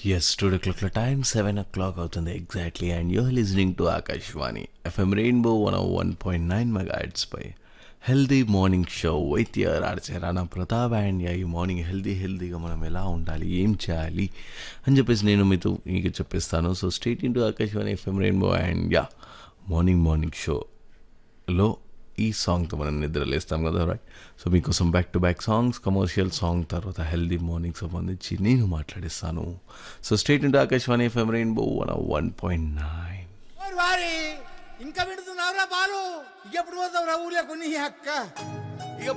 yes two clock time seven o'clock అవుతుంది exactly and you're listening to Akashvani FM Rainbow one one point nine mega పై healthy morning show with your ఆర్చే Rana Pratap and ఈ morning healthy హెల్దీగా మనం ఎలా ఉండాలి ఏం చేయాలి అని చెప్పేసి నేను మీతో మీకు చెప్పిస్తాను so state into Akashvani FM Rainbow and your morning morning షోలో ఈ సాంగ్తో మనం నిద్రలేస్తాం కదా రైట్ సో మీకోసం back to back songs commercial song తర్వాత హెల్దీ మార్నింగ్ సంబంధించి నేను మాట్లాడిస్తాను so state into Akashvani FM Rainbow one one point nine ఓరి వారి ఇంకా పెడుతున్నావురా బాలు ఎప్పుడు పోతావురా ఊర్లో కొన్ని అక్క